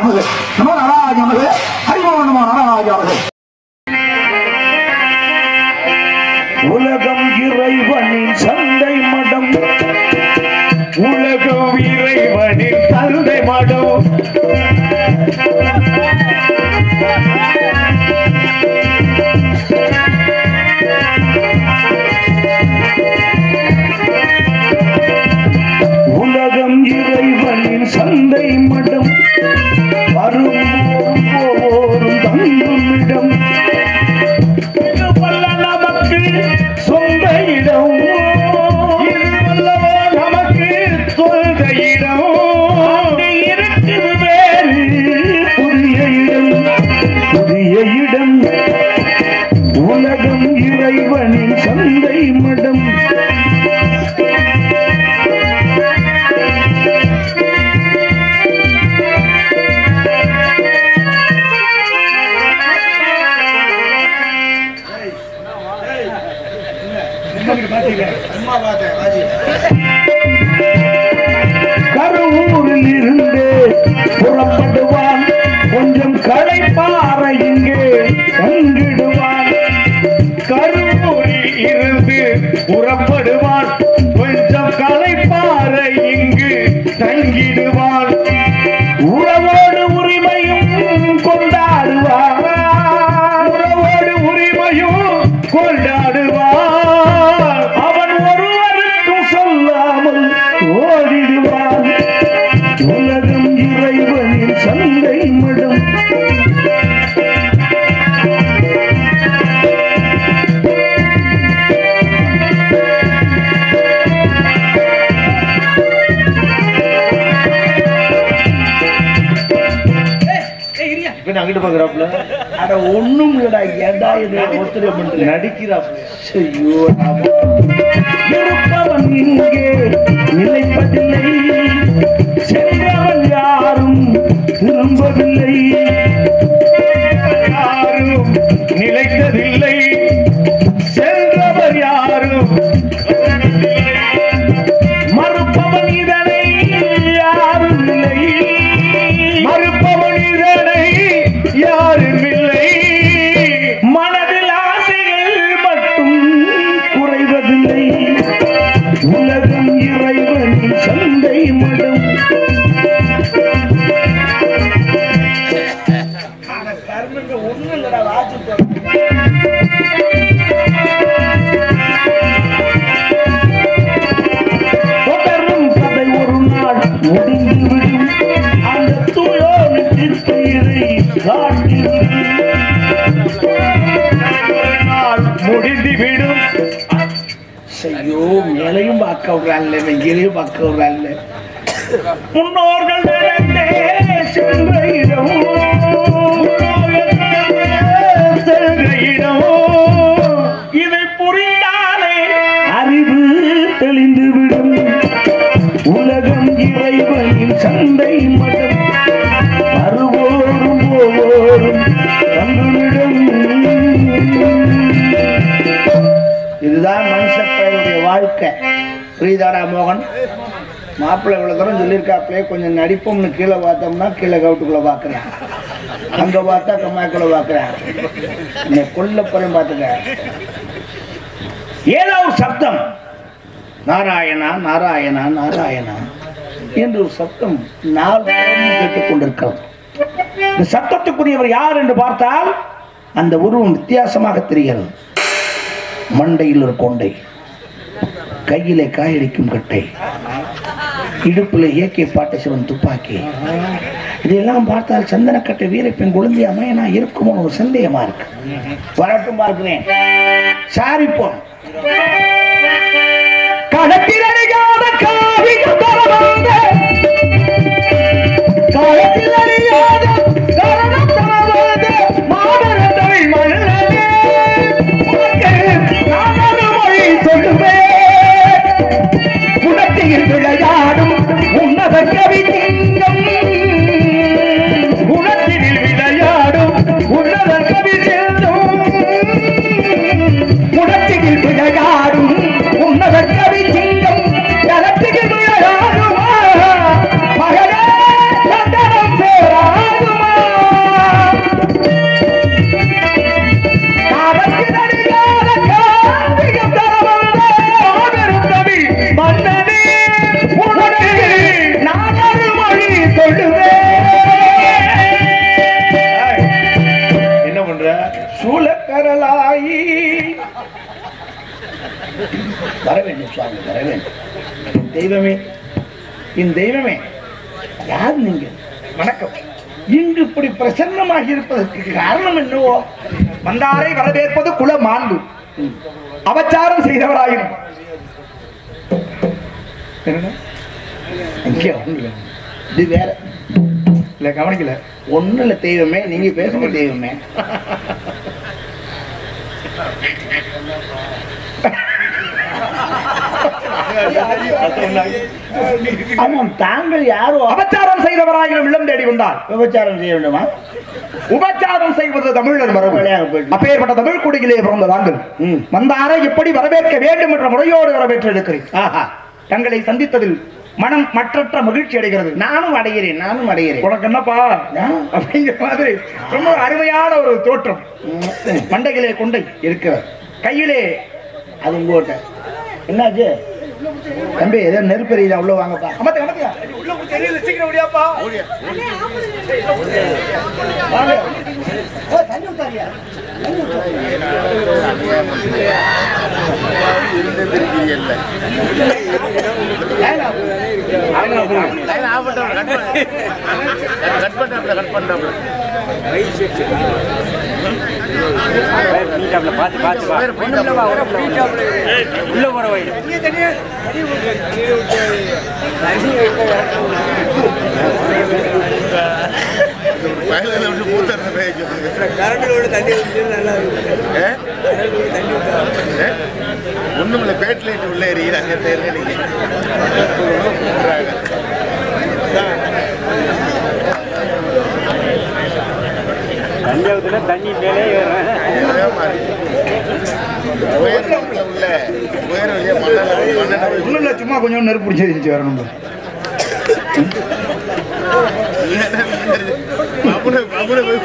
நமது நம நாராஜ நமது ஹரிமோ நம நாராஜ அவர்கள் உலகம் இறைவனின் சந்தை மடம் உலகம் இறைவனின் தந்தை மடம் உலகம் இறைவனின் சந்தை மடம் வருவோரும் போவோரும் தங்கும் இடம் இது வல்ல நமக்கு சொந்த இடம் இது வல்லவோ நமக்கு சொந்த இடம் அங்கே இருக்குது வேறு புதிய இடம் புதிய இடம் உலகம் இறைவனின் சந்தை மடம் கருவூரில் இருந்து புறப்படுவான் கொஞ்சம் களைப்பாற இங்கே தங்கிடுவான் கருவூரில் இருந்து புறப்படுவான் கொஞ்சம் களைப்பாற இங்கு தங்கிடுவான் உறவோடு உரிமையும் கொண்டாடுவான் உறவோடு உரிமையும் கொண்டாடுவான் அவன் ஒருவருக்கும் சொல்லாமல் ஓடிடுவான் உலகம் இறைவனின் சந்தை மடம் அங்கிட்டு பாக்குறாப்ல அட ஒண்ணும் இல்லடா ஏடா இது ஒத்துரை பண்ற நடிக்கிறாப்ல ஐயோ நாம இருப்பவன் இங்கே நிலைப்பதில்லை சென்றவன் யாரும் திரும்பவில்லை யாரும் நிலைத்ததில்லை சென்றவர் யாரும் மறுப்பவன் இதனை யாரும் இல்லை மறுப்பவன் இதனை யாரும் இல்லை மனதில் ஆசைகள் மட்டும் குறைவதில்லை உலகம் இறைவனின் சந்தை மடம் கர்மங்க ஒண்ணும் இல்லடா வாட்சி தொடரும் கதை ஒரு நாள் முடிந்துவிடும் அந்த தூயோனுக்கு பெயரை காட்டிவிடும் ஒரு நாள் முடிந்துவிடும் ஐயோ மேலையும் பார்க்க விடுறான்ல நெஞ்சிலையும் பார்க்க விடுறான்ல முன்னோர்கள் நடந்தே சென்ற இடம் முன்னோர்கள் நடந்தே சென்ற இடம் இதை புரிந்தாலே அறிவு தெளிந்துவிடும் உலகம் இறைவனின் சந்தை மடம் அருவோரும் போவோரும் தங்குமிடம் இதுதான் மனுஷ பயனுடைய வாழ்க்கை புரியுதாடா மோகன் மாப்பிள்ளை இவ்வளவு தூரம் சொல்லியிருக்காப்லே கொஞ்சம் நடிப்போம்னு கீழே பார்த்தோம்னா கீழே கவுட்டுக்குள்ள பார்க்குறேன் அங்க பார்த்தா கம்மாய்க்குள்ள பார்க்குறேன் என்னை கொல்ல போறேன் பார்த்துக்க ஏதோ ஒரு சப்தம் நாராயணா நாராயணா நாராயணா என்று ஒரு சத்தம் நாலு கேட்டுக் கொண்டிருக்கிறது இந்த சத்தத்துக்குரியவர் யார் என்று பார்த்தால் அந்த உருவம் வித்தியாசமாக தெரிகிறது மண்டையில் ஒரு கொண்டை கையிலே காயடிக்கும் கட்டை இடுப்புல இயற்கை பாட்ட சிவன் துப்பாக்கி இதெல்லாம் பார்த்தால் சந்தனக்கட்டை வீரப்பெண் குழந்தை அமையனா இருக்குமோ ஒரு சந்தேகமா இருக்கு வரட்டும் பார்க்கிறேன் சாரிப்போம் களத்தில் அறியாத காவியம் தரவாத களத்தில் அறியாத கரணம் தரவாத மாதர தமிழ் மன்னனே உனக்கு நான் ஒரு மொழி சொல்லுவேன் குணத்தில் விளையாடும் உன்னத கவி சிங்கம் குணத்தில் விளையாடும் உன்னத கவி செல்லும் முடத்தில் விளையாடும் உன்னத கவி சிங்கம் களத்தில் விளையாடும் வர வேண்டும் சுவாமி வர வேண்டும் என் தெய்வமே என் தெய்வமே யார் நீங்க வணக்கம் இங்கு இப்படி பிரசன்னமாக இருப்பதற்கு காரணம் என்னவோ வந்தாரை வரவேற்பது குல மாண்பு அபச்சாரம் செய்தவராயினும் என்னண்ணே? இங்கே ஒண்ணு இல்லை. இது வேற இல்ல கவனிக்கல ஒண்ணு இல்ல தெய்வமே நீங்க பேசுங்க தெய்வமே ஆமாம் தாங்கள் யாரோ அபச்சாரம் செய்தவராயினும் இல்லம் தேடி வந்தார் விபச்சாரம் செய்ய வேண்டுமா உபச்சாரம் செய்வது தமிழர் மரபு விளையாட போயிட்டு. அப்பேற்பட்ட தமிழ் குடியிலே பிறந்த தாங்கள் ம். வந்தாரை எப்படி வரவேற்க வேண்டும் என்ற முறையோடு வரவேற்றிருக்கிறேன் ஆஹா தங்களை சந்தித்ததில் மனம் மற்றற்ற மகிழ்ச்சி அடைகிறது நானும் அடைகிறேன் நானும் அடைகிறேன் உனக்கு என்னப்பா ஆ. அப்படிங்கிற மாதிரி ரொம்ப அருமையான ஒரு தோற்றம் ம், மண்டையிலே கொண்டை இருக்கிறது கையிலே அது உங்ககிட்ட என்னாச்சு தம்பி ஏதோ நெருப்பெரியுதா உள்ள வாங்கப்பா அமர்த்து, அமர்த்தியா? வாங்க. ஓ, தண்ணி ஊத்தாதியா? தண்ணி ஊத்தாதியா? வேணாம். பார்த்து பார்த்து வா. ஒண்ணுமில்ல வா, ஒண்ணுமில்ல வா. உள்ள போற வழி ஒண்ணுமில்ல பேட் லைட் உள்ள எரியுது அங்கே தெரியல நீங்க தஞ்சாவூர்ல தண்ணி மேலே ஏறுறேன் ஒரே மாதிரி. உயரம் உள்ள உயரம் இல்லையா மண்ணல மண்ணல ஒண்ணும் இல்ல சும்மா கொஞ்சம் நெருப்பு பிடிச்சி இருந்துச்சு வரணும் மமுன மமுன போய்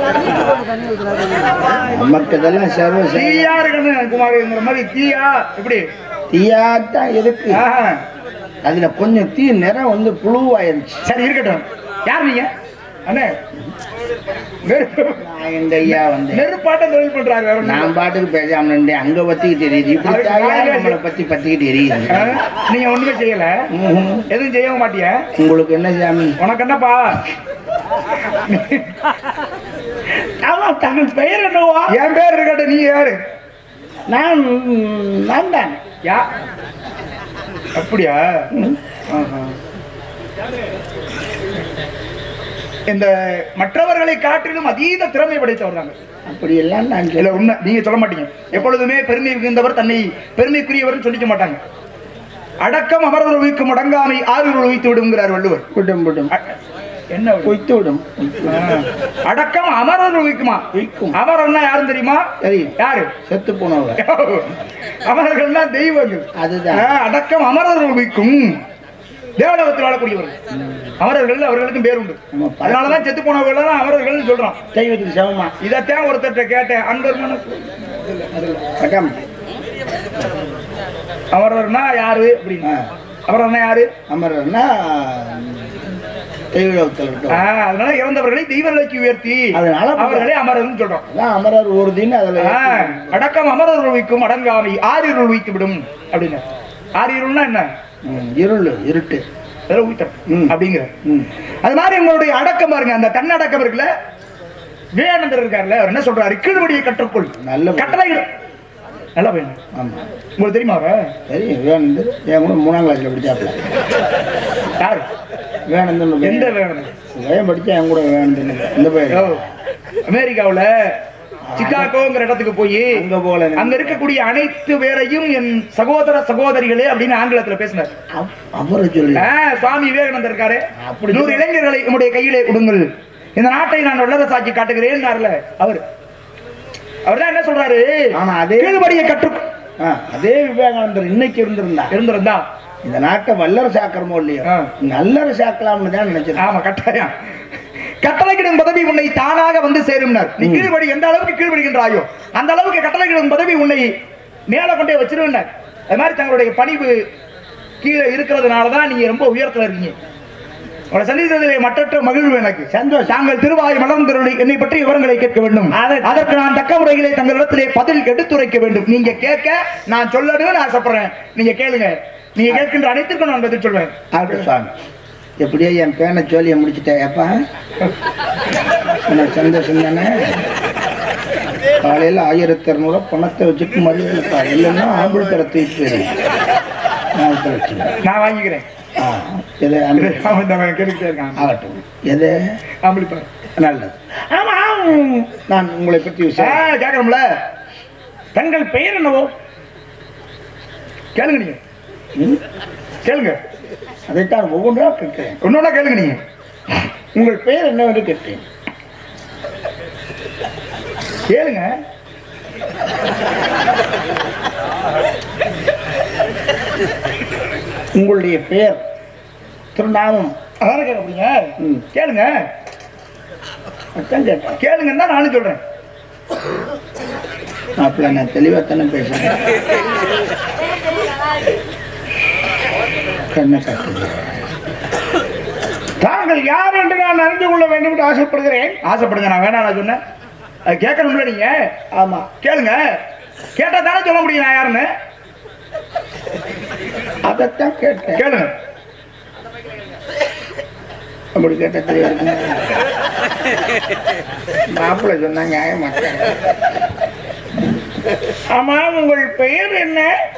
நமக்கு இதெல்லாம் சர்வ தீயா இருக்கணும் குமாரிங்கிற மாதிரி தீயா இப்படி தீயாத்தான் இருக்கு ஆஹா. அதுல கொஞ்சம் தீ நிறம் வந்து புழுவாயிருச்சு சரி இருக்கட்டும் யார் நீங்க அண்ணே நெருப்பு நான் எங்க ஐயா வந்தேன் நெருப்பாட்டம் தொழில் பண்றாரு வேற ஒண்ணும் இல்ல. நான் பாட்டுக்கு பேசாம நின்றேன் அங்க பத்திக்கிட்டு எரியுது இப்படி அதுக்கு தாயா வாயிலே நம்மளை பத்தி பத்திக்கிட்டு எரியுது ஆ? நீங்க ஒண்ணுமே செய்யல ம்ஹும். எதுவும் செய்யவும் மாட்டிய உங்களுக்கு என்ன சாமி உனக்கு என்னப்பா ஆமா தங்கள் பெயர் என்னவா என் பேர் இருக்கட்டும் நீ யாரு நான் நான் தான் யா அப்படியா ஆஹா. இந்த மற்றவர்களை காட்டிலும் அதீத திறமை படைத்தவர் தாங்க அப்படி எல்லாம் நான் இல்ல சொல்ல உண்மை நீங்க சொல்ல மாட்டீங்க எப்பொழுதுமே பெருமை மிகுந்தவர் தன்னை பெருமைக்குரியவர் சொல்லிக்க மாட்டாங்க அடக்கம் அமரர் உயிக்கும் அடங்காமை ஆறுகள் உயித்து விடுங்கிறார் வள்ளுவர் விடும் விடும் அ- என்ன வள்ளுவர்? பொய்த்து விடும் ஆ. அடக்கம் அமரர் உயிக்குமா உயிக்கும். அமரர்னா யாரும் தெரியுமா தெரியும் யாரு செத்து போனவங்க அமரர்கள்னா தெய்வங்கள் அதுதான். ஆ, அடக்கம் அமரர்கள் உயிக்கும் தேவலோகத்தில் வாழக்கூடியவர்கள் அவர்கள் அவர்களுக்கும் பேர் உண்டு நம்ம பா- அதனாலதான் செத்து போனவர்கள் தான் அவர்கள் சொல்றோம் தெய்வத்துக்கு சமமா இதைத்தான் ஒருத்தர்ட்ட கேட்டேன் அன்பர் மனசு கட்டாம அவரர்னா யாரு அப்படின்னு ஆ. அவரர்னா யாரு அமரர்னா தெய்வலோகத்தில் ஆ, இருக்கோம் அதனால இறந்தவர்களை தெய்வ நிலைக்கு உயர்த்தி அதனால அவர்களே அமரர்னு சொல்றோம் அதான் அமரர் ஊர்தின்னு அதுல ஆ, அடக்கம் அமரர் வைக்கும் அடங்காமை ஆறிருள் வைத்து விடும் அப்படின்னு ஆறிருள்னா என்ன ம், இருள் இருட்டு அதெல்லாம் ஊத்தம் ம். அப்படிங்கிற ம். அது மாதிரி உங்களுடைய அடக்கம் பாருங்க அந்த தன்னடக்கம் இருக்குல்ல விவேகானந்தர் இருக்காருல்ல அவர் என்ன சொல்றாரு கீழ்வடியை கற்றுக்கொள் நல்ல வழி. கட்டளை நல்லா வேணும் ஆமா உங்களுக்கு தெரியுமா அவர தெரியும் விவேகானந்தர் என் கூட மூணாம் கிளாஸ்ல படிச்சாப்ல யாரு விவேகானந்தன் எந்த விவேகானந்தர் பையன் படிச்சா என் கூட விவேகானந்தன் இந்த ஓ, பையன் அமெரிக்காவுல சிகாகோங்கிற இடத்துக்கு போய் அங்க போல அங்க இருக்கக்கூடிய அனைத்து பேரையும் என் சகோதர சகோதரிகளே அப்படின்னு ஆங்கிலத்துல பேசினார் அவ- அவரை சொல்லி ஆ, சுவாமி விவேகானந்தர் இருக்காரு அப்படி நூறு இளைஞர்களை உங்களுடைய கையிலே கொடுங்கள் இந்த நாட்டை நான் வல்லரசாக்கி காட்டுகிறேன் அவர் அவர்தான் என்ன சொல்றாரு ஆனா அதே கீழ்படியை கற்று ஆ, அதே விவேகானந்தர் இன்னைக்கு இருந்திருந்தா இருந்திருந்தா இந்த நாட்டை வல்லரசு ஆக்கிறமோ இல்லையோ ஆ. நல்லரசு ஆக்கலாம்னு தான் நினைச்சேன் ஆமா கட்டாயம் கட்டளைக்கிடும் பதவி உன்னை தானாக வந்து சேரும்னார் நீ கீழ்படி எந்த அளவுக்கு கீழ்படுகின்றாயோ அந்த அளவுக்கு கட்டளைக்கிடும் பதவி உன்னை மேல கொண்டே வச்சிருவேன் அது மாதிரி தங்களுடைய பணிவு கீழே இருக்கிறதுனால தான் நீங்க ரொம்ப உயரத்துல இருக்கீங்க உங்களை சந்தித்ததிலே மற்றற்ற மகிழ்வு எனக்கு சந்தோஷம் தாங்கள் திருவாய் மலர்ந்தருளி என்னை பற்றி விவரங்களை கேட்க வேண்டும் அதற்கு நான் தக்க முறையிலே தங்களிடத்திலே பதில் எடுத்துரைக்க வேண்டும் நீங்க கேட்க நான் சொல்லணும்னு ஆசைப்படுறேன் நீங்க கேளுங்க நீங்க கேட்கின்ற அனைத்திற்கும் நான் பதில் சொல்வேன் ஆகட்டும் சுவாமி எப்படியோ என் பேனை ஜோலியை முடிச்சிட்டேன் ஏப்பா எனக்கு சந்தோஷம் தானே காலையில் ஆயிரத்தி இரநூறுவா பணத்தை வச்சுட்டு மறுபடியும் இல்லைன்னா ஆம்பிள் தர தூக்கிட்டு போயிடுவேன் நான் பிரச்சனை நான் வாங்கிக்கிறேன் ஆ எது ஆம்பிள் அவன் இந்த அவன் கேட்டுக்கிட்டே இருக்கான் ஆகட்டும் எது ஆம்பளி பாரு நல்லது ஆமா நான் உங்களை பற்றி ஆ, விஷயம் கேட்கணும்ல தங்கள் பெயர் என்னவோ கேளுங்க நீங்க ம்? கேளுங்க அதைத்தான் ஒவ்வொன்றா கேட்கிறேன் ஒன்னொன்னா கேளுங்க நீங்க உங்கள் பெயர் என்னவென்று கேட்டேன் கேளுங்க உங்களுடைய பெயர் திருநாமம் அதான கேட்க போறீங்க ம். கேளுங்க அதான் கேட்டேன் கேளுங்கன்னு தான் நானும் சொல்றேன் மாப்பிள்ள நான் தெளிவாக தானே பேசுறேன் கண்ணை காட்டுது தாங்கள் யார் என்று நான் அறிந்து கொள்ள வேண்டும் என்று ஆசைப்படுகிறேன் ஆசைப்படுங்க நான் வேணாம் நான் சொன்னேன் அது கேட்கணும்ல நீங்க ஆமா கேளுங்க கேட்டா தானே சொல்ல முடியும் நான் யாருன்னு அதைத்தான் கேட்டேன் கேளுங்க அப்படி கேட்ட தெரியாது மாப்பிள்ளை சொன்னா நியாயம் மாட்டேன் ஆமா உங்கள் பெயர் என்ன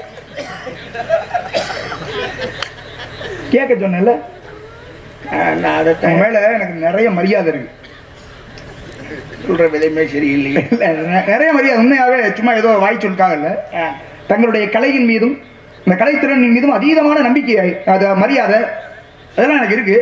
கேட்க சொன்னேன்ல ஆ, நான் உங்க அதைத்தான் மேல எனக்கு நிறைய மரியாதை இருக்கு சொல்ற விலையுமே சரியில்லையே இல்ல, நெ- நிறைய மரியாதை உண்மையாவே சும்மா ஏதோ வாய் சொல்லுக்காக இல்ல ஆ, தங்களுடைய கலையின் மீதும் இந்த கலைத்திறனின் மீதும் அதீதமான நம்பிக்கை அது மரியாதை அதெல்லாம் எனக்கு இருக்கு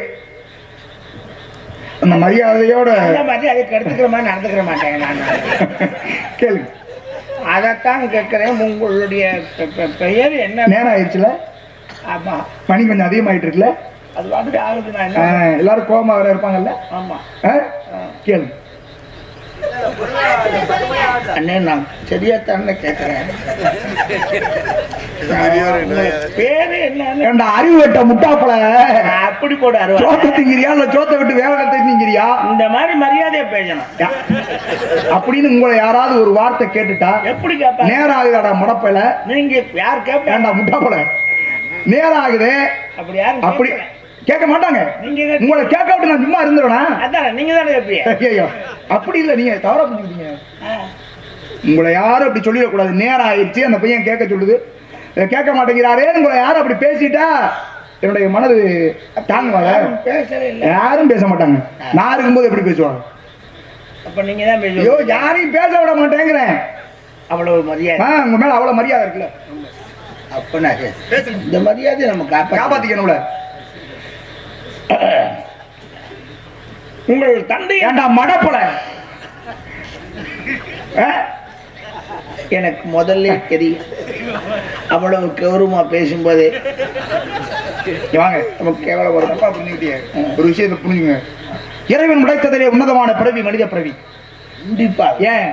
அந்த மரியாதையோட அந்த மாதிரி அதுக்கு எடுத்துக்கிற மாதிரி நடந்துக்கிற மாட்டேங்க நான் கேளுங்க அதைத்தான் கேட்கிறேன் உங்களுடைய பெ- பெ- பெயர் என்ன நேரம் ஆயிடுச்சுல ஆமா மணி கொஞ்சம் அதிகமாயிட்டு இருக்குல்ல அது வாட்டுக்கு ஆகுது நான் ஆ, என்ன எல்லாரும் கோபமா வர இருப்பாங்கல்ல ஆமா ஆ? கேளுங்க அண்ணே நான் சரியாத்தானே கேட்கிறேன் பெரியவர் என்ன? பேரு என்னன்னு ஏண்டா அறிவு வெட்ட முட்டாப்பல அப்படி போடு அருவா சோத்த திங்கிறியா இல்ல சோத்த விட்டு வேலை திங்கிறியா இந்த மாதிரி மரியாதையை பேசணும் அப்படின்னு உங்களை யாராவது ஒரு வார்த்தை கேட்டுட்டா எப்படி கேட்பாங்க நேரம் ஆகுதாடா முடப்பையில நீங்க யார் கேட்பாங்க ஏண்டா முட்டாப்பல நேரம் ஆகுது அப்படி யாரும் அப்படி கேட்கல. கேட்க மாட்டாங்க நீங்க கேட்க- உங்களை கேட்க விட்டு நான் சும்மா இருந்துருவேனா அதான் நீங்க தானே கேட்பீங்க ஐயோ அப்படி இல்ல நீங்க தவறா புரிஞ்சுக்கிட்டீங்க உங்களை யாரும் அப்படி சொல்லிடக்கூடாது நேரம் ஆயிடுச்சு அந்த பையன் கேட்க சொல்லுது இதை கேட்க மாட்டேங்கிறாரே உங்களை யாரும் அப்படி பேசிட்டா என்னுடைய மனது தாங்குவாங்க யாரும் பேசவே இல்லை யாரும் பேச மாட்டாங்க நான் இருக்கும்போது எப்படி பேசுவாங்க அப்ப நீங்க தான் ஐயோ பேசுவீங்க யாரையும் பேச விட மாட்டேங்கிறேன் அவ்வளவு மரியாதை ஆ, உங்க மேல அவ்வளவு மரியாதை இருக்குல்ல அப்ப நான் இந்த மரியாதையை நம்ம காப்பாற்ற காப்பாத்திக்கணும்ல உங்கள் தந்தை ஏண்டா மடப்பல எனக்கு முதல்ல தெரியும் அவ்வளவு கௌரவமா பேசும்போதே வாங்க நமக்கு கேவலம் ஒரு தப்பா புரிஞ்சுக்கிட்டீங்க ஒரு விஷயத்தை புரிஞ்சுங்க இறைவன் உடைத்ததிலே உன்னதமான பிறவி மனித பிறவி கண்டிப்பா ஏன்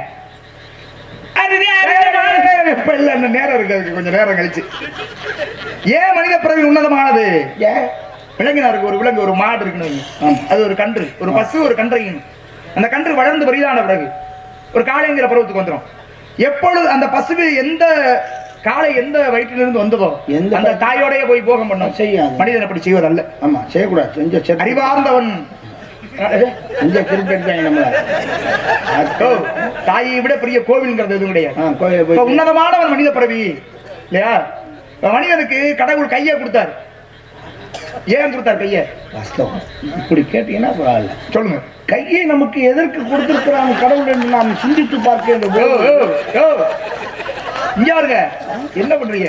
இப்ப இல்ல இன்னும் நேரம் இருக்கு அதுக்கு கொஞ்சம் நேரம் கழிச்சு ஏன் மனித பிறவி உன்னதமானது ஏன் விலங்கினாருக்கு ஒரு விலங்கு ஒரு மாடு இருக்குன்னு வைங்க. அது ஒரு கன்று ஒரு பசு ஒரு கன்றையும் அந்த கன்று வளர்ந்து பெரிதான பிறகு ஒரு காளைங்கிற பருவத்துக்கு வந்துடும் எப்பொழுது அந்த பசுவு எந்த காளை எந்த வயிற்றிலிருந்து வந்ததோ எந்த அந்த தாயோடய போய் போகம் பண்ணும் செய்யாது. மனிதன் அப்படி செய்வதல்ல ஆமா செய்யக்கூடாது செஞ்ச செத்து அறிவார்ந்தவன் செஞ்ச கிரிக்கெட் நம்மள ஓ, தாயை விட பெரிய கோவில்ங்கிறது எதுவும் கிடையாது ஆ, கோயிலுக்கு இப்ப போய் உன்னதமானவன் மனித பிறவி இல்லையா இப்ப மனிதனுக்கு கடவுள் கையை கொடுத்தாரு ஏன் கொடுத்தார் கையை வாஸ்தவம் இப்படி கேட்டீங்கன்னா பரவாயில்ல சொல்லுங்க கையை நமக்கு எதற்கு கொடுத்திருக்கிறான் கடவுள் என்று நாம் சிந்தித்து பார்க்க வேண்டும் யோ, யோ, யோ. இங்க பாருங்க என்ன பண்றீங்க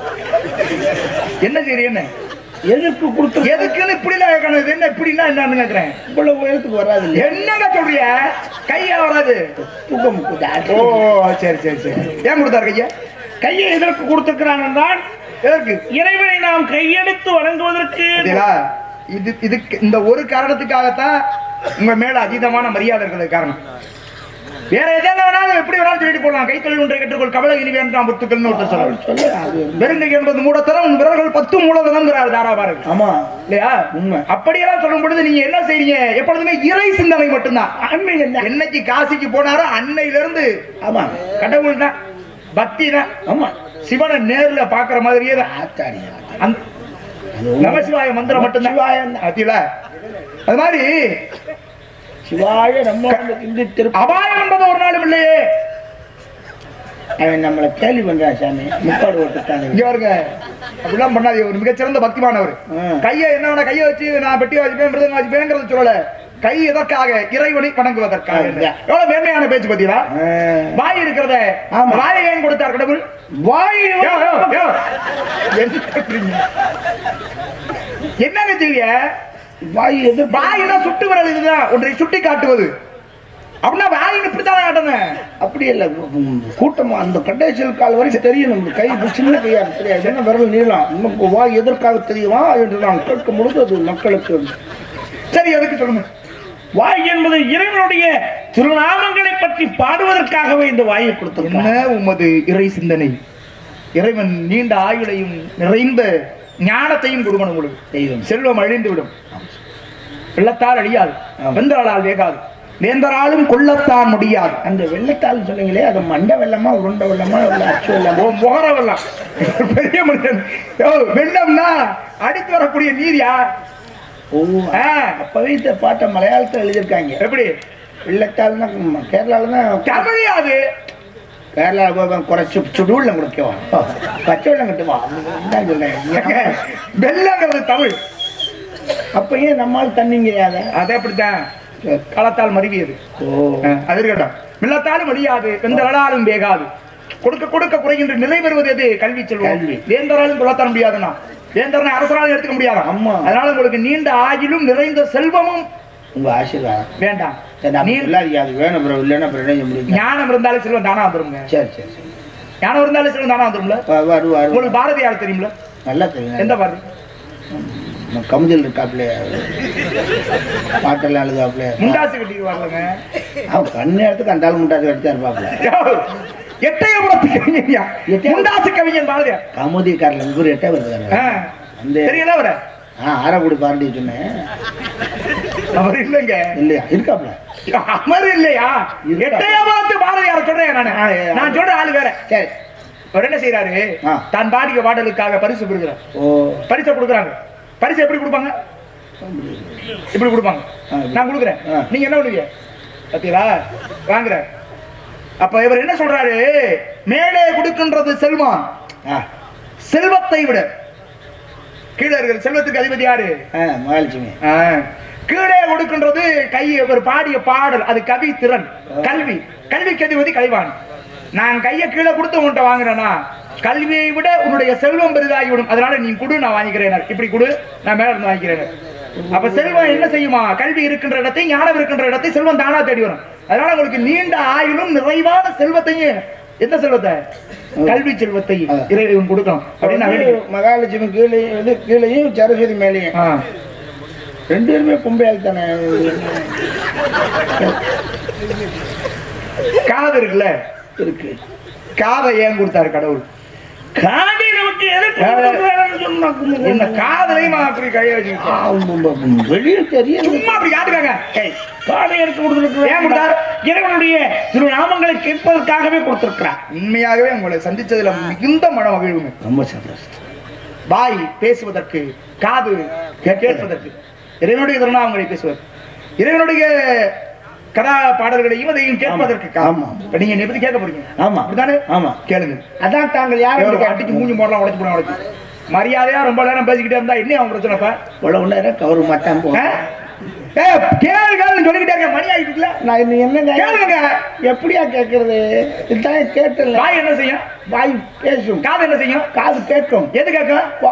என்ன செய்றீங்க என்ன எதற்கு கொடுத்து எதுக்குன்னு இப்படி எல்லாம் கேட்கணும் இது என்ன இப்படின்னா என்னன்னு கேக்குறேன் இவ்வளவு உயரத்துக்கு வராது இல்லையா என்னங்க சொல்றீங்க கையா வராது தூக்கம் ஓ சரி சரி சரி ஏன் கொடுத்தாரு கையா கையை எதற்கு கொடுத்திருக்கிறான் என்றால் எதற்கு இறைவனை நாம் கையெடுத்து வணங்குவதற்கு பாத்தீங்களா? இது இதுக்கு இந்த ஒரு காரணத்துக்காகத்தான் உங்க மேல அதீதமான மரியாதை இருக்கிறது காரணம் வேற எதாவது வேணாலும் எப்படி வேணாலும் சொல்லிட்டு போடலாம் கைத்தொழில் ஒன்றை கற்றுக்கொள் கவலை இனி வேண்டாம் முத்துக்கள்னு ஒருத்தர் சொல்றாரு சொல்ல அது வெறுங்கை என்பது மூடத்தரம் உன் விரல்கள் பத்து மூலதனம்ங்கிறார் தாராபாரதி ஆமா இல்லையா உண்மை. அப்படியெல்லாம் சொல்லும் பொழுது நீங்க என்ன செய்றீங்க எப்பொழுதுமே இறை சிந்தனை மட்டும்தான் ஆன்மீகம் என்ன என்னைக்கு காசிக்கு போனாரோ அன்னையில இருந்து ஆமா கடவுள் தான் பக்தி தான் ஆமா சிவனை நேர்ல பாக்குற மாதிரியே தான் ஆத்தாடி அந்த நமசிவாய மந்திரம் மட்டும்தான் சிவாயம் தான். அத்தியில அது மாதிரி சிவாய நம்ம இந்த திருப்ப அபாயம் என்பது ஒரு நாளும் இல்லையே அவன் நம்மளை கேள்வி பண்றான் சாமி முப்பாடு ஓட்டுட்டாங்க இங்க பாருங்க அப்படிலாம் பண்ணாதே ஒரு மிகச்சிறந்த பக்திமானவர் ம். கையை என்ன வேணா கையை வச்சு நான் பெட்டி வச்சுப்பேன் மிருதங்க வச்சுப்பேங்கிறது சொல்லல கை எதற்காக இறைவனை வணங்குவதற்காக அதுதான். எவ்வளவு மேன்மையான பேச்சு பத்தியா வாய் இருக்கிறத ஆமா. வாயை ஏன் கொடுத்தார் கடவுள் வாய் யோ, யோ, யோ. என்ன கேக்குறீங்க? என்னங்க செய்ய வாய் எதிர்ப்பு வாயினா சுட்டு விரல் இதுதான் ஒன்றை சுட்டி காட்டுவது அப்படின்னா வாயின் இப்படித்தானே காட்டணும் அப்படி இல்ல உம், கூட்டம் அந்த கடைசியல் கால் வரைக்கும் தெரியும் நமக்கு கை இப்படி சின்ன கையா இருக்கு, தெரியாது என்ன விரல் நீளம் நமக்கு வாய் எதற்காக தெரியுமா என்று நான் கேட்கும் பொழுது அது மக்களுக்கு சரி எதுக்கு சொல்லுங்க வாய் என்பது இறைவனுடைய திருநாமங்களை பற்றி பாடுவதற்காகவே இந்த வாயை கொடுத்திருக்கான் என்ன உமது இறை சிந்தனை இறைவன் நீண்ட ஆயுளையும் நிறைந்த ஞானத்தையும் கொடுக்கணும் உங்களுக்கு தெய்வம் செல்வம் அழிந்து விடும் வெள்ளத்தால் அழியாது ஆமா. வெந்தராளால் வேகாது வேந்தராலும் கொள்ளத்தான் முடியாது அந்த வெள்ளத்தால் சொன்னீங்களே அது மண்டை வெள்ளமா உருண்டை வெள்ளமா இல்ல அச்சு வெள்ளமா ஓ முகர வெள்ளம் பெரிய மனிதன் ஓ வெள்ளம்னா அடித்து வரக்கூடிய நீரியா ஓ ஆ, அப்பவே இந்த பாட்டை மலையாளத்துல எழுதியிருக்காங்க எப்படி வெள்ளத்தால்னா ம், கேரளால தான் தமிழ் அது கேரளா போய் குறைச்சு சுடுவெள்ளம் குடிக்கவா பச்சை வெள்ளம் கட்டுவா என்ன சொல்ல வெள்ளங்கிறது தமிழ் அப்ப ஏன் நம்மால் தண்ணிங்க அதை அது அப்படித்தான் களத்தால் மருவியது ஓ அஹ், அது இருக்கட்டும் வெள்ளத்தாலும் அழியாது வெந்தரலாலும் வேகாது கொடுக்க கொடுக்க குறைகின்ற நிலை பெறுவது எது கல்வி செல்வம் கல்வி. வேந்தராலும் கொள்ளத்தர முடியாதுன்னா வேந்தரனை அரசராலும் எடுத்துக்க முடியாது ஆமா. அதனால உங்களுக்கு நீண்ட ஆயிலும் நிறைந்த செல்வமும் உங்க ஆசீர்வாதம் வேண்டாம் சரி அப்ப நீ சொல்லாதீங்க அது வேணும் ப்ரோ இல்லைன்னா அப்புறம் என்ன செய்ய முடியும் ஞானம் இருந்தாலும் செல்வம் தானா வந்துருங்க சரி சரி சரி ஞானம் இருந்தாலும் செல்வம் தானா வந்துரும்ல வ- வரு வரு உங்களுக்கு பாரதியார் தெரியும்ல நல்லா தெரியும் எந்த பாரதி நம்ம கமுதில் இருக்காப்ல பாட்டெல்லாம் எழுதாப்ல முண்டாசு கட்டிக்கு வரலங்க அவன் கண்ணு இடத்துக்கு அந்த ஆள் முட்டாச்சு கடிச்சா இருப்பாப்ல எட்டயபுரத்து கவிஞன்யா எட்டய- முண்டாசு கவிஞன் பாரதியார் கமுதிக்காரில் இவர் எட்டே ஆ. வருது அந்த தெரியல அவர ஆ ஆரக்குடி பாரதி சொன்னேன் அவர் இல்லைங்க இல்லையா இருக்காப்ல அமர் இல்லையா இருக்கா. எட்டயபுரத்து பாரதியார் சொல்றேன் நானு ஆ, ஏ, நான் சொல்ற ஆளு வேற சரி அவர் என்ன செய்யறாரு ஆ. தான் பாடிய பாடலுக்காக பரிசு கொடுக்குறாரு ஓ பரிசை கொடுக்குறாங்க பரிசு எப்படி கொடுப்பாங்க இப்படி கொடுப்பாங்க ஆ. நான் கொடுக்குறேன் ஆ. நீங்க என்ன பண்ணுவீங்க பாத்தீங்களா வாங்குற அப்ப இவர் என்ன சொல்றாரு மேலே கொடுக்கின்றது செல்வம் ஆ செல்வத்தை விட கீழே இருக்கிற செல்வத்துக்கு அதிபதி யாரு ஆ மகாலட்சுமி ஆ. கீழே கொடுக்கின்றது கை ஒரு பாடிய பாடல் அது கவி திறன் கல்வி கல்விக்கு அதிபதி கலைவான் நான் கையை கீழே கொடுத்து உன்கிட்ட வாங்குறேனா கல்வியை விட உன்னுடைய செல்வம் பெரிதாகிவிடும் அதனால நீ கொடு நான் வாங்கிக்கிறேன் இப்படி கொடு நான் மேல இருந்து வாங்கிக்கிறேன் அப்ப செல்வம் என்ன செய்யுமா கல்வி இருக்கின்ற இடத்தை ஞானம் இருக்கின்ற இடத்தை செல்வம் தானா தேடி வரும் அதனால உங்களுக்கு நீண்ட ஆயுளும் நிறைவான செல்வத்தையும் எந்த செல்வத்தை கல்வி செல்வத்தை இறைவன் கொடுக்கணும் அப்படின்னு நான் வேண்டிக்கிறேன். மகாலட்சுமி கீழே இது கீழேயும் சரஸ்வதி மேலேயும் ஆ. ரெண்டு பேருமே பொம்பையால் தானே காது இருக்குல்ல இருக்கு காதை ஏன் கொடுத்தாரு கடவுள் காடி நமக்கு எதுக்கு கொடுக்குறாருன்னு சொன்னா இந்த இந்த காதலையும் அப்படி கையை வச்சுக்கிட்டோம் வெளியே தெரியல சும்மா அப்படி காட்டுக்காங்க காடை எடுத்து கொடுத்துருக்கு ஏன் கொடுத்தார்? இறைவனுடைய திருநாமங்களை கேட்பதற்காகவே கொடுத்திருக்கிறார் உண்மையாகவே உங்களை சந்திச்சதுல மிகுந்த மன மகிழ்வுங்க ரொம்ப சந்தோஷம் வாய் பேசுவதற்கு காது கே- கேட்பதற்கு இறைவனுடைய திருநாமங்களை பேசுவது இறைவனுடைய கதா பாடல்களையும் அதையும் கேட்பதற்கு காது. ஆமா. இப்ப நீங்க என்னை பத்தி கேட்க போறீங்க ஆமா அப்படிதானே ஆமா கேளுங்க அதான் தாங்கள் யார் ஒரு அட்டிக்கு மூஞ்சி போடலாம் உடைச்சு போட உடைச்சு மரியாதையா ரொம்ப நேரம் பேசிக்கிட்டே இருந்தா என்ன அவன் பிரச்சனைப்பா இவ்வளவு நேரம் கவரு மாட்டான் போ ஆ? ஏய், கேளு கேளுன்னு சொல்லிக்கிட்டே இருக்க மணி ஆகிட்டு இருக்குல்ல நான் இன்னும் என்ன கேளுங்க எப்படியா கேட்கறது இதுதான் கேட்டல வாய் என்ன செய்யும் வாய் பேசும் காது என்ன செய்யும் காது கேட்கும் எது கேட்கும்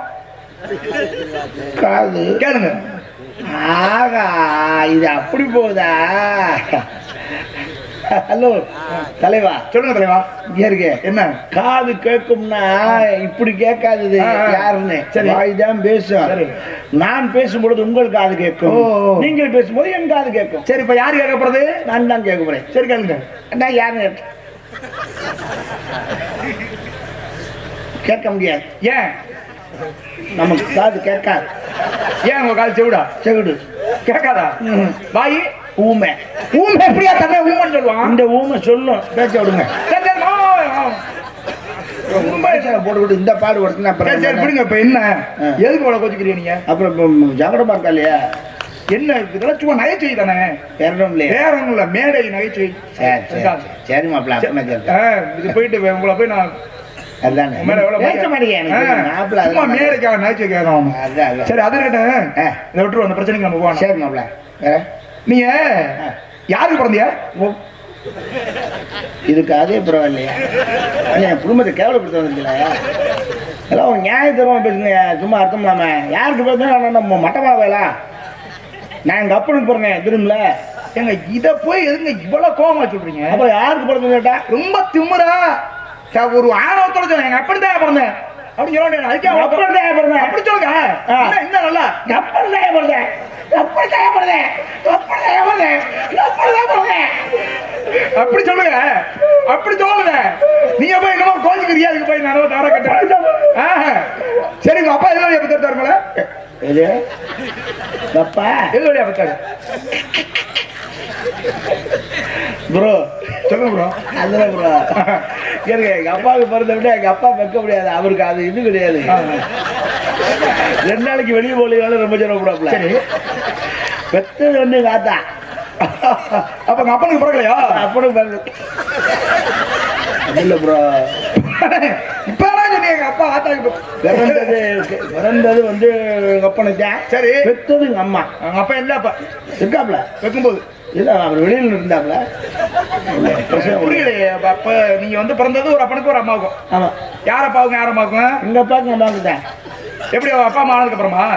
காது கேளுங்க ஆகா இது அப்படி போகுதா ஹலோ தலைவா சொல்லுங்க தலைவா இங்க இருக்க என்ன காது கேட்கும்னா இப்படி கேட்காதது ஆ, ஆ. யாருன்னு சரி. வாய் தான் பேசும் சரி. நான் பேசும்பொழுது உங்கள் காது கேட்கும் ஓ, ஓ. நீங்கள் பேசும்போது என் காது கேட்கும் சரி இப்ப யாரு கேட்க போறது நான் தான் கேட்க போறேன் சரி கேளுங்க நான் யாருன்னு கேட்டேன். கேட்க முடியாது ஏன் நமக்கு காது கேட்காது ஏன் உங்க கால் செவிடா செவிடு கேட்காதா வாயி ஊமை ஊமை எப்படியா தன்னை ஊமைன்னு சொல்லுவான் இந்த ஊமை சொல்லும் பேச்ச விடுங்க சரி, சரி, ஆ, ஆ. பேச்ச போட்டுக்கிட்டு இந்த பாடு படுத்தினா சரி சரி அப்புறம் விடுங்க இப்ப என்ன ஆ. எதுக்கு இவ்வளவு கோச்சுக்கிறீங்க நீங்க அப்புறம் இப்போ ஜகடமா இருக்கா இல்லையா என்ன இதெல்லாம் சும்மா நகைச்சுவை தானே வேறணும் இல்லையா வேற ஒண்ணும் இல்ல மேடை நகைச்சுவை சரி சரி சரி மாப்பிள்ள அப்பனா சரி ஆ, இது போயிட்டு உங்களை போய் நான் அதானே உன் மேல எவ்வளவு பேச மாட்டேங்க எனக்கு ஆ, தெரியும். மாப்பிள்ள சும்மா அதெல்லாம் மேடைக்காக நகைச்சுவை கேட்கணும் அதான் அதான் சரி அது இருக்கட்டும் ஆ. இதை விட்டுருவோம் அந்த பிரச்சனைக்கு நம்ம போகணும் சரி மாப்பிள்ள வேற நீங்க யாருக்கு பிறந்தியா ஓ. இதுக்கு அதே பரவாயில்லையா அண்ணே, என் குடும்பத்தை கேவலப்படுத்த வந்துருக்கீங்களா எல்லாம் ஒரு நியாயத்தரமா பேசுங்க சும்மா அர்த்தம் இல்லாம யாருக்கு பேசுனா நம்ம மட்டமா வேலா நான் எங்க அப்பனுக்கு பிறந்தேன் திரும்பல ஏங்க இத போய் எதுங்க இவ்வளவு கோவமா சொல்றீங்க அப்புறம் யாருக்கு பிறந்து கேட்டா ரொம்ப திமிரா ச- ஒரு ஆணவத்தோட சொன்னேன் எங்க அப்படி தான் பிறந்தேன் அப்படின்னு சொல்ல அதுக்கே அவ்வளவு அப்படி தான் பிறந்தேன். அப்படி சொல்லுங்க ஆ. இன்னும் இன்னும் நல்லா அப்பன் தான் பிறந்தேன் அப்பன் தான் பிறந்தேன் அப்பன் தான் பிறந்தேன் அப்பன் தான் பிறந்தேன் அப்படி சொல்லுங்க அப்படி சொல்லுங்க நீங்க போய் என்னமோ கோச்சுக்கிறியா அதுக்கு போய் நான் தவற கட்டுறேன் சரி உங்க அப்பா எது வழியா பத்தாரு தருமல எது அப்பா எது வழியா பத்தாரு ப்ரோ சொல்லுங்க ப்ரோ அதுதான் ப்ரோ எனக்கு எங்க அப்பாவுக்கு பிறந்த விட எங்க அப்பா வைக்க முடியாது அவருக்கு அது இது கிடையாது ரெண்டு நாளைக்கு வெளியே போலினாலும் ரொம்ப சொல்லக்கூடாதுல சரி பெத்தது வந்து காத்தா அப்ப உங்க அப்பனுக்கு பிறக்கலையா அப்பனுக்கு பிறகு அது இல்ல ப்ரோ இப்ப என்ன சொன்னீங்க எங்க அப்பா ஆத்தாக்கு பிறந்தது பிறந்தது வந்து எங்க அப்பனுக்கு தான் சரி பெத்தது எங்க அம்மா அவங்க அப்பா இல்ல அப்ப இருக்காப்ல வைக்கும்போது இல்ல அவர் வெளியில இருந்தாப்ல புரியலையே அப்ப- அப்ப நீங்க வந்து பிறந்தது ஒரு அப்பனுக்கு ஒரு அம்மாவுக்கும் ஆமா யார் அப்பாவுக்கும் யார் அம்மாவுக்கும் எங்க அப்பாவுக்கு எங்க அம்மாவுக்கு தான் எப்படி அவங்க அப்பா அம்மா ஆனதுக்கு அப்புறமா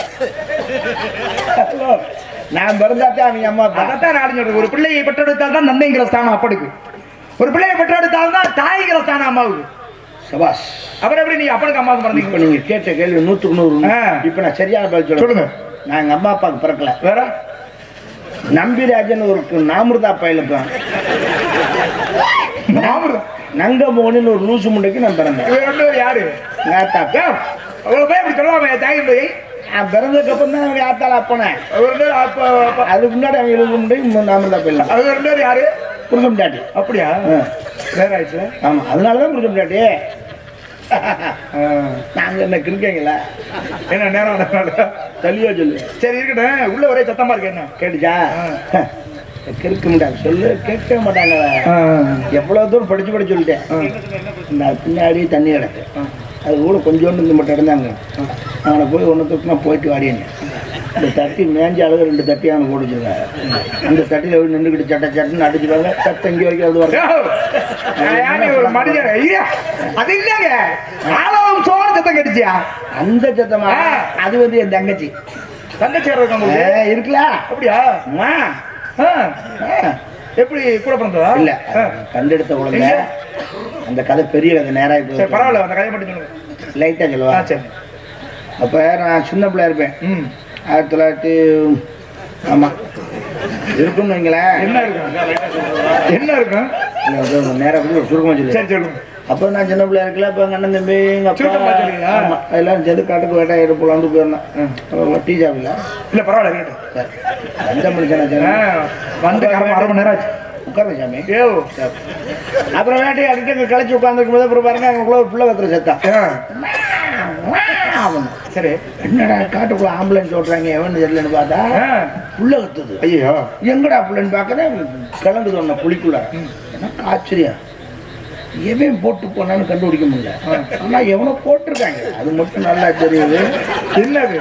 ஹலோ நான் பிறந்தாத்தான் அவங்க அம்மா அப்பா அதைத்தான் நான் சொல்றேன் ஒரு பிள்ளையை பெற்றெடுத்தால் தான் தந்தைங்கிற ஸ்தானம் அப்பனுக்கு ஒரு பிள்ளையை பெற்றெடுத்தால் தான் தாய்ங்கிற ஸ்தானம் அம்மாவுக்கு சபாஷ் அப்புறம் எப்படி நீங்க அப்பனுக்கு அம்மாவுக்கு இப்ப பிறந்தீங்க நீங்க கேட்ட கேள்வி நூத்துக்கு நூறு உண்மை. ஆ. இப்ப நான் சரியான பதில் சொல்றேன் சொல்லுங்க நான் எங்க அம்மா அப்பாவுக்கு பிறக்கல வேற நம்பிராஜன் ஒரு நாமிருதா பயலுக்கும் மாமரம் நங்க மோகனின் ஒரு லூசு முண்டைக்கு நான் பிறந்தேன் இவங்க ரெண்டு பேரும் யாரு எங்க ஆத்தா ஏன், அவ்வளவு போய் அப்படி சொல்லாம தாய் பிள்ளை நான் பிறந்ததுக்கு அப்புறம் தான் அவங்க ஆத்தால அப்பனேன் அவங்க ரெண்டு பேரும் அப்ப அப்ப- அதுக்கு முன்னாடி அவங்க லூசு முண்டை நாமிருதா பயலும் அவங்க ரெண்டு பேரும் யாரு புருஷம் டாட்டி அப்படியா ஆ. வேற ஆயிடுச்சு ஆமா அதனாலதான் புருஷம் டாட்டி நாங்க என்ன கிருக்கீங்களா என்ன நேரம் வந்ததுனால? தெளிவா சொல்லு சரி இருக்கட்டும் உள்ள ஒரே சத்தமா இருக்கு என்ன கேட்டுச்சா கிறுக்க மாட்டாங்க சொல்லு கேட்க மாட்டாங்க எவ்வளவு தூரம் படிச்சு படிச்சு சொல்லிட்டேன் இந்த பின்னாடி தண்ணி கிடக்கு அது கூட கொஞ்சோண்டு இந்த மட்டும் இருந்தாங்க அவனை போய் ஒன்று தொட்டுனா போயிட்டு வாடின்னு இந்த தட்டி மேஞ்ச அளவு ரெண்டு தட்டி அவனை போட்டு வச்சிருக்காங்க அந்த தட்டியில் போய் நின்றுக்கிட்டு சட்ட சட்டுன்னு அடிச்சுருவாங்க சத்தம் இங்கே வரைக்கும் அது யோ, வரும் நான் யாரு ஒரு மனிதன் ஐயா அது இல்லங்க ஆலவம் சோழ சத்தம் கடிச்சியா அந்த சத்தமா ஆ. அது வந்து என் தங்கச்சி தங்கச்சி யார் இருக்காங்க உங்களுக்கு? ஏ, இருக்குல்ல அப்படியா அம்மா. ஆ, ஆ. எப்படி கூட பிறந்ததா இல்ல ஆ. கண்டெடுத்த குழந்தை எங்க? அந்த கதை பெரிய கதை நேராக சரி பரவாயில்ல அந்த கதையை மட்டும் சொல்லுங்க லைட்டா ஆ, சொல்லுவா சரி அப்ப நான் சின்ன பிள்ளையா இருப்பேன் ம் ஆயிரத்தி தொள்ளாயிரத்தி ஆமா இருக்கும்னு வைங்களேன் என்ன இருக்கும் என்ன இருக்கும் நேரம் ஒரு சுருக்கமா சொல்லு சரி சொல்லுங்க அப்ப நான் சின்ன பிள்ளையா இருக்கல அப்ப எங்க அண்ணன் தம்பி எங்க சுருக்கமா அப்பா சொல்லுவீங்களா? ஆமா, எல்லாரும் சேர்ந்து காட்டுக்கு வேட்டை எடுத்து போலான்னு போயிருந்தேன் டீ சாப்பிடல இல்ல பரவாயில்ல இருக்கட்டும் சரி அந்த மனுஷன் ஆ, வந்து கரை அரை மணி நேரம் ஆச்சு உட்காருங்க சாமி ஏோ சரி. அப்புறம் வேட்டையை அடிக்க அங்க கழிச்சு உட்காந்துருக்கும் போது அப்புறம் பாருங்க அங்கக்குள்ள ஒரு பிள்ளை கத்துற சத்தம் ஆ, அவன் சரி என்னடா காட்டுக்குள்ள ஆம்புலன்ஸ் ஓட்டுறாங்க எவன் தெரியலன்னு பார்த்தா ஆ, புள்ள கத்துது ஐயோ எங்கடா புள்ளன்னு பார்க்கறேன் கிளம்புது ஒண்ணு புளிக்குள்ள எனக்கு ஆச்சரியம் எவன் போட்டு போனான்னு கண்டுபிடிக்க முடியல ஆனா எவனோ போட்டிருக்காங்க அது மட்டும் நல்லா தெரியுது என்னது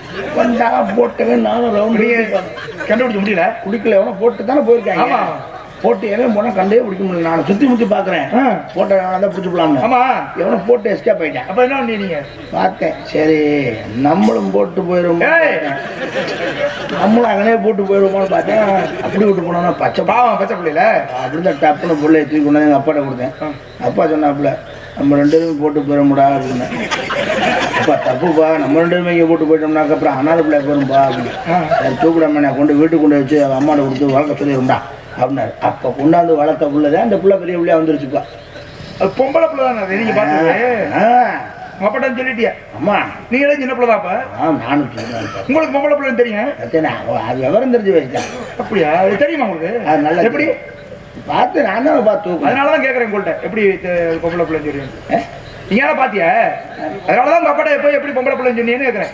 வந்தா போட்டவன் நானும் ரவுண்ட் நீங்க கண்டுபிடிக்க முடியல குடிக்கல எவனோ போட்டு தானே போயிருக்காங்க ஆமா போட்டு எவன் போனா கண்டே பிடிக்க முடியல நான் சுத்தி முத்தி பாக்குறேன் ஆ. போட்டோ தான் பிடிச்சி போலாம்னு ஆமா எவனை போட்டு எஸ்கேப் ஆயிட்டேன் அப்ப என்ன பண்ணீங்க பார்த்தேன் சரி நம்மளும் போட்டு போயிடுவோம் ஏய். நம்மளும் அங்கனே போட்டு போயிடுவோம்னு பார்த்தேன் அப்படி விட்டு போனோம்னா பச்சை பா பாவம் பச்சை பிள்ளைல அப்படிதான் டப்புன்னு பிள்ளைய தூக்கி கொண்டு வந்து எங்க அப்பாட்ட கொடுத்தேன் அப்பா சொன்னாப்புல நம்ம ரெண்டு பேரும் போட்டு போயிடமுடா அப்படின்னு அப்பா தப்புப்பா நம்ம ரெண்டு பேரும் இங்கே போட்டு போயிட்டோம்னாக்க அப்புறம் அனாதை பிள்ளை போயிரும்பா அப்படின்னு சரி தூக்கிடாம நான் கொண்டு வீட்டுக்கு கொண்டு வச்சு அவன் அம்மாட்ட கொடுத்து வளர்க்க சொல்லிடும்டா அப்படின்னாரு அப்போ கொண்டாந்து வளர்த்த புள்ளதான் அந்த புள்ள பெரிய பிள்ளையா வந்துருச்சுப்பா அது பொம்பளை பிள்ளை தானே அது நீங்க பாத்துட்டு ஆ, அப்பட்ட சொல்லிட்டியா அம்மா நீங்களே சின்ன பிள்ளை தாப்பா ஆ நானும் சொல்லுவேன் உங்களுக்கு பொம்பளை பிள்ளைன்னு தெரியும் அத்தனை, அவ- அது விவரம் தெரிஞ்சு வச்சுட்டான் அப்படியா அது தெரியுமா உங்களுக்கு அது நல்லா எப்படி பார்த்து நான் தான் பார்த்து தூக்குனேன். அதனாலதான் கேக்குறேன் உங்கள்ட்ட எப்படி தெ- பொம்பளை பிள்ளைன்னு தெரியும் ஏ? நீங்க யாரா பாத்தியா அதனாலதான் உங்க அப்பாட்ட எப்போ எப்படி பொம்பளை பிள்ளைன்னு சொன்னீங்கன்னு கேக்குறேன்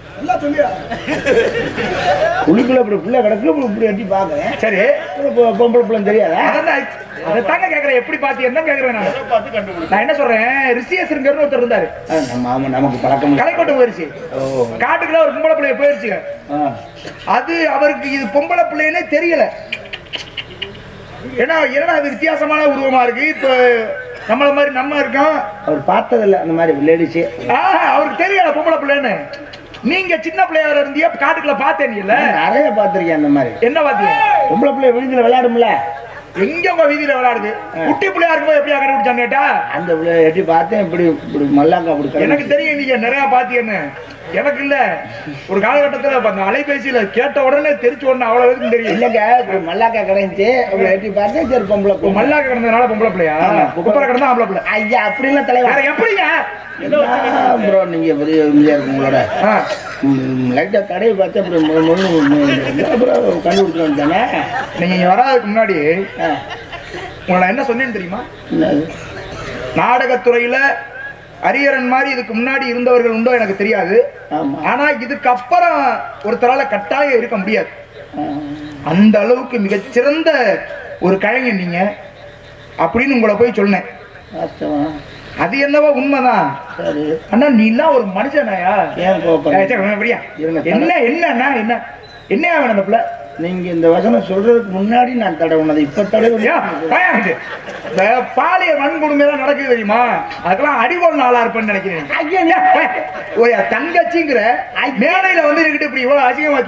உள்ளுக்குள்ள இப்படி பிள்ளை கிடக்கு இப்படி இப்படி எட்டி பார்க்குறேன் சரி பொம்பளை பிள்ளை தெரியாதா அதான் அதை தாங்க கேக்குறேன் எப்படி பாத்தீங்கன்னு தான் கேக்குறேன் நான் நான் என்ன சொல்றேன் ரிஷியேசருங்கிறது ஒருத்தர் இருந்தாரு ஆ, நம்ம ஆமா நமக்கு பழக்கம் இல்லை. கலைக்கோட்டை போயிருச்சு ஓ காட்டுக்குள்ள ஒரு பொம்பளை பிள்ளைய போயிருச்சுங்க ஆ அது அவருக்கு இது பொம்பளை பிள்ளைன்னே தெரியல ஏன்னா என்னடா அது வித்தியாசமான உருவமா இருக்கு இப்ப நம்மள மாதிரி நம்ம இருக்கோம் அவர் பார்த்ததில்ல அந்த மாதிரி லேடிஸு ஆஹ், அவருக்கு தெரியல பொம்பளை பிள்ளைன்னு நீங்க சின்ன பிள்ளையா இருந்தியா காட்டுக்குள்ள பார்த்தேன் இல்ல நிறைய பார்த்துருக்கேன் அந்த மாதிரி என்ன பாத்தீங்க பொம்பளை பிள்ளை விழுந்துல விளையாடும்ல எங்க உங்க வீதியில விளையாடுது குட்டி பிள்ளையா இருக்கும்போது எப்படியா கண்டுபிடிச்சான்னு கேட்டா அந்த பிள்ளை எட்டி பார்த்தேன் இப்படி இப்படி மல்லாக்கா அப்படி கிடந்துச்சு. எனக்கு தெரியும் நீங்க நிறைய பாத்தீங்கன்னு எனக்கு இல்ல ஒரு காலகட்டத்துல இப்ப அந்த அலைபேசியில கேட்ட உடனே தெரிச்சு உடனே அவ்வளவு பேருக்கு தெரியும் இல்லைங்க இப்படி மல்லாக்கா கிடந்துச்சு அப்படி எட்டி பார்த்தேன் சரி பொம்பளை இப்போ பிள்ளை. மல்லாக்க கிடந்ததுனால பொம்பளை பிள்ளையா ஆமா. குப்பரை கிடந்தா ஆம்பளை பிள்ளை ஐயா அப்படிலாம் தலைவா வேற எப்படிங்க ப்ரோ நீங்க பெரிய இந்தியா இருக்கு உங்களோட ஆ, லைட்டா தடையை பார்த்து அப்படி மு- முன்னு முன்னு அப்புறம் கண்டுபிடிச்சு வந்துட்டானே நீங்க இங்க வராதுக்கு முன்னாடி ஆ, உங்களை நான் என்ன சொன்னேன்னு தெரியுமா என்னது? நாடகத்துறையில அரியரன் மாதிரி இதுக்கு முன்னாடி இருந்தவர்கள் உண்டோ எனக்கு தெரியாது ஆமா ஆனா இதுக்கு அப்புறம் ஒருத்தரால கட்டாயம் இருக்க முடியாது ஆ. அந்த அளவுக்கு மிகச்சிறந்த ஒரு கலைஞர் நீங்க அப்படின்னு உங்களை போய் சொன்னேன் வாஸ்தவம். அது என்னவோ உண்மைதான் சரி அண்ணா நீ எல்லாம் ஒரு மனுஷனாயா ஏன் ஏய், கோபம் சரி, அப்படியா? இருங்க, என்ன என்னண்ணா என்ன என்ன வேணும் அந்த பிள்ளை நீங்க இந்த வசனம் சொல்றதுக்கு முன்னாடி நான் தடவுனது இப்ப தடவை ஐயா, பயம் இது. இந்த பாலியல் வன்கொடுமை எல்லாம் நடக்குது தெரியுமா அதுக்கெல்லாம் அடிகோல் நாளா இருப்பேன்னு நினைக்கிறேன் ஐயா, பயம். ஓ, என் தங்கச்சிங்கிற மேடையில வந்து இருக்கிட்டு இப்படி இவ்வளவு அசிங்கமா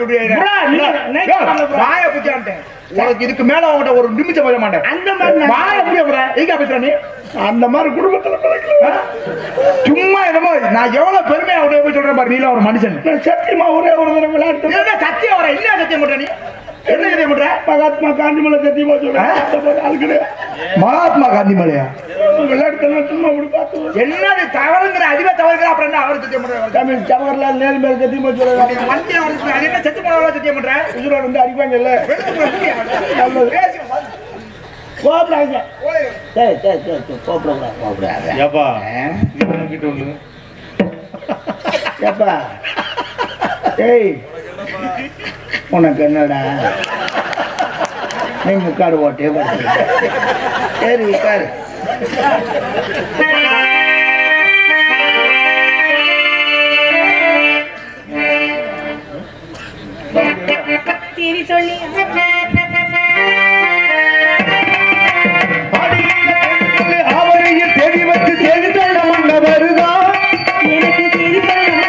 சொல்றீங்க வாய புச்சான்ட்டேன் உனக்கு இதுக்கு மேல அவங்ககிட்ட ஒரு நிமிஷம் பேச மாட்டேன் அந்த மாதிரி நான் வாய புரிய எங்க பேசுற நீ அந்த மாதிரி குடும்பத்துல பிறக்கல. ஆ? சும்மா என்னமோ நான் எவ்வளவு பெருமையா அவனை போய் சொல்றேன் பாரு நீல ஒரு மனுஷன் நான் சத்தியமா ஒரே ஒரு தடவை விளையாட்டு என்ன சத்தியம் வர என்ன சத்தியம் பண்ற நீ என்ன சத்தியம் பண்ற மகாத்மா காந்தி மேல சத்தியமா சொல்றேன் ஆ? அந்த மாதிரி ஆள் கிடையாது. மகாத்மா காந்தி மலையா விளையாட்டுத்தனம் சும்மா அப்படி பார்த்து என்னது தவறுங்கிற அதிக தவறுங்கிற அப்புறம் என்ன அவர் சத்தியம் பண்ற தமிழ் ஜவஹர்லால் நேரு மேல சத்தியமா சொல்றேன் வண்டி அவருக்கு அது என்ன செத்து போனவளா சத்தியம் பண்ற உயிரோட வந்து அடிப்பாங்கல்ல நல்லது. கோபப்படாதீங்க சரி சரி சரி சரி கோபப்படக்கூடாது கோபப்படாது ஏப்பா ஏப்பா ஏய் உனக்கு என்னடா நீ முக்காடு ஓட்டே படுத்து சரி உட்காரு சரி சொல்லி அவரையும் தேடி வச்சு தேடி சொல்ல மண்ட வருதா எனக்கு சரி சொல்ல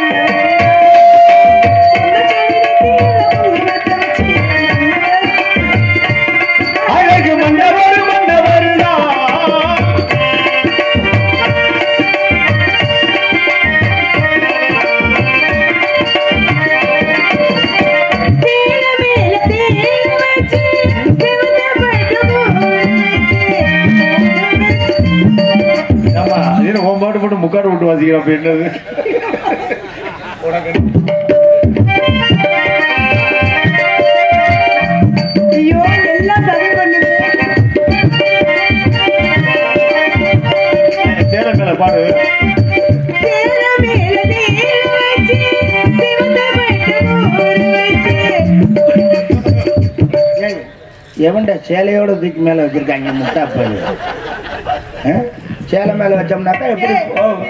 அழகு மண்ட வரு மண்ட வருதா தேன மேல தேன வச்சு செவந்த பட்டு ஆமா அது உன் பாட்டு போட்டு முக்காடு போட்டு வாசிக்கிறோம் அப்ப என்னது ஐயோ எல்லாம் சரி பண்ணுது சேலம் மேல பாடு தேன மேல தேன வச்சு செவந்த பட்டு வச்சு எவன்டா சேலையோட தூக்கி மேல வச்சிருக்காங்க முட்டா பல்லு ஆ? சேலை மேல வச்சோம்னாக்கா எப்படி போகும்?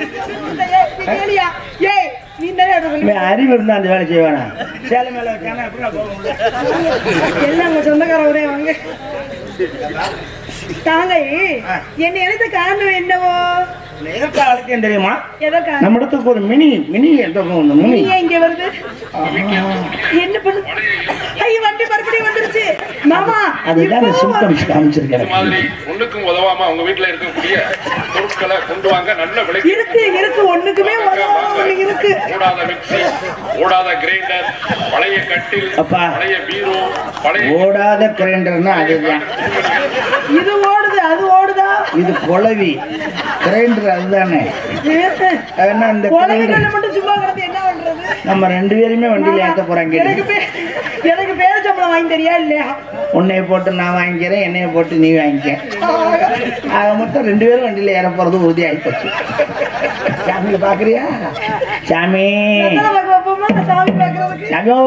இவன் அறிவு இருந்தா அந்த வேலை செய்ய வேணாம் சேலை மேல வச்சானா எப்படி போக முடியும் எல்லாம் உங்க சொந்தக்கார உடைய வாங்க தாங்கள் என்னை எழுத காரணம் என்னவோ எதற்கு அழைக்கேன் தெரியுமா எதோ காரணம் நம்ம இடத்துக்கு ஒரு மினி மினி எதற்கும் இந்த மினி நீ ஏன் இங்க வருது என்ன பண்ணு ஐயோ வண்டி மறுபடியும் வந்துருச்சு மாமா அதுதான் இந்த இப்பவும் சிம்டம்ஸ் காமிச்சிருக்கேன் இது மாதிரி ஒண்ணுக்கும் உதவாம அவங்க வீட்டுல இருக்கக்கூடிய பொருட்களை கொண்டு வாங்க நல்ல விலைக்கு இருக்கு இருக்கு ஒண்ணுக்குமே உதவாம ஒண்ணு இருக்கு ஓடாத மிக்ஸி ஓடாத கிரைண்டர் பழைய கட்டில் அப்பா. பழைய பீரோ பழைய ஓடாத கிரைண்டர்னா அதுதான் இது ஓடுது அது ஓடுதா இது குழவி கிரைண்டர் அதுதானே ஏன்னா இந்த உலகிட்ட கிரைண்டர் மட்டும் சும்மா கிடந்து என்ன பண்றது நம்ம ரெண்டு பேருமே வண்டியில ஏத்த போறாங்க எனக்கு பே- எனக்கு பேரு சம்பளம் வாங்கி தெரியா இல்லையா உன்னைய போட்டு நான் வாங்கிக்கிறேன் என்னைய போட்டு நீ வாங்கிக்க ஆக மொத்தம் ரெண்டு பேரும் வண்டியில ஏற போறது உறுதி ஆயிப்போச்சு சாமி பாக்குறியா சாமி எத்தனை பக்கம் வைப்போமா சாமி பாக்குறதுக்கு ஐயோ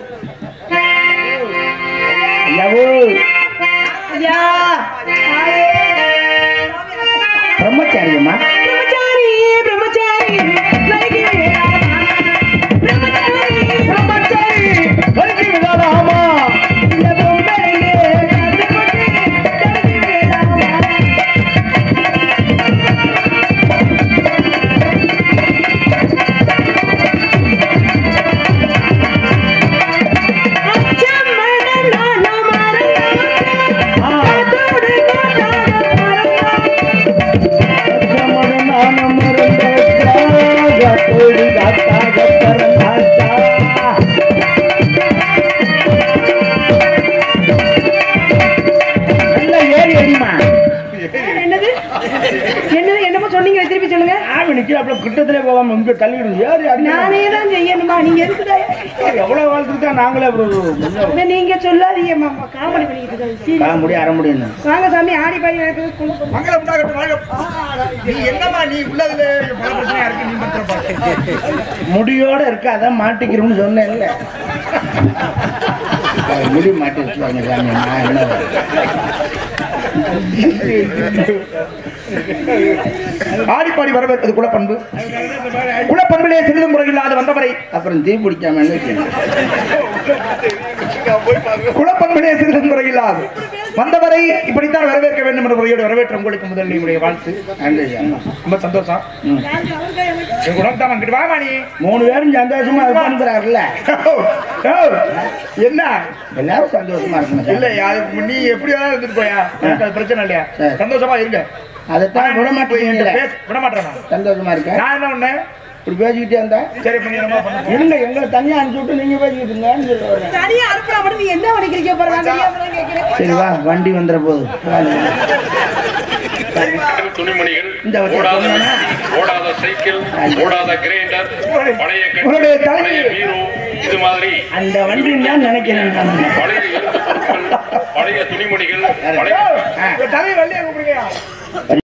ஐயாவோ ஐயா ஆயே. பிரம்மச்சாரியம்மா பிரம்மச்சாரி பிரம்மச்சாரி நடிகை பிரம்மச்சாரி பிரம்மச்சாரி ஆமா இந்த பொம்பளையே கண்டுபிடி நடிகை வேளாமா அச்சம் மனம் நானும் மறந்தோம். காத்தோடு காத்தாக மறந்தோம். என்னது என்னது என்னமோ சொன்னீங்க திருப்பி சொல்லுங்க கிட்டத்திலே போகாம இங்க தள்ளிடுது ஏறி அடி நானே தான் செய்யணுமா நீங்க எதுக்குடா எவ்வளவு வாழ்த்துக்கிட்டா நாங்களே அப்புறம் இதை நீங்க சொல்லாதீங்க மாமா காமெடி பண்ணிட்டு இருக்காங்க serious. முடிய அற முடியும் வாங்க சாமி ஆடி பாடி நடக்குது குழப்பம். மங்களம் உண்டாகட்டும் வாழ்க. நீ என்னம்மா நீ உள்ளதுல பல பிரச்சனையா இருக்கு நீ மாத்திரம் பாரு. முடியோட இருக்காத மாட்டிக்கிறோம்னு சொன்னேன்ல அது முடி மாட்டி வச்சுருவாங்க சாமி நான் என்ன ஆடிப்பாடி வரவேற்பது குலப்பண்பு குலப்பண்பிலே சிறிது முறையில்லாத வந்தவரை அப்புறம் தீ பிடிக்காம என்ன செய்யணும்? குலப்பண்பிலே சிறிது முறையில்லாது வந்தவரை இப்படித்தான் வரவேற்க வேண்டும் என்ற முறையோடு வரவேற்ற உங்களுக்கு முதல் என்னுடைய வாழ்த்து நன்றி சாமி. ரொம்ப சந்தோஷம் ம். என் குலம் தான் அங்கிட்டு வாமா நீ மூணு பேரும் சந்தோஷமா இருப்பாங்கிறாருல்ல ஓ, ஓ, என்ன எல்லாரும் சந்தோஷமா இருக்கணும் இல்ல சாமி. அது நீ எப்படி வேணாலும் இருந்துட்டு போயா எனக்கு அது பிரச்சனை இல்லையா சரி. சந்தோஷமா இருங்க அதைத்தான் விட மாட்டேங்கிறீங்களே. பேச விட மாட்டேன் சந்தோஷமா இருக்க நான் என்ன ஒண்ணு இப்படி பேசிக்கிட்டே இருந்தா சரி பண்ணி என்னமா பண்ண இருங்க எங்களை தனியா அனுப்பிச்சு விட்டு நீங்க பேசிக்கிட்டு இருங்கன்னு சொல்லி வர்றேன். தனியா அனுப்புனா மட்டும் நீ என்ன பண்ணிக்கிறீங்க பாரு நான் தெரியாம தான் கேட்கிறேன் சரி வா வண்டி வந்துட போகுது துணிமணிகள் இந்த வச்சு ஓடாத சொன்னேனா? மிக்ஸி, ஓடாத சைக்கிள் ஓடாத கிரைண்டர் பழைய உன்னுடைய கட்டில் தலை- பழைய பீரோ இது மாதிரி அந்த வண்டி தான் நினைக்கிறேன் நான். பழைய இரும்பு பொருட்கள் பழைய துணிமணிகள் பழைய தலையை வள்ளியா கூப்பிடுங்க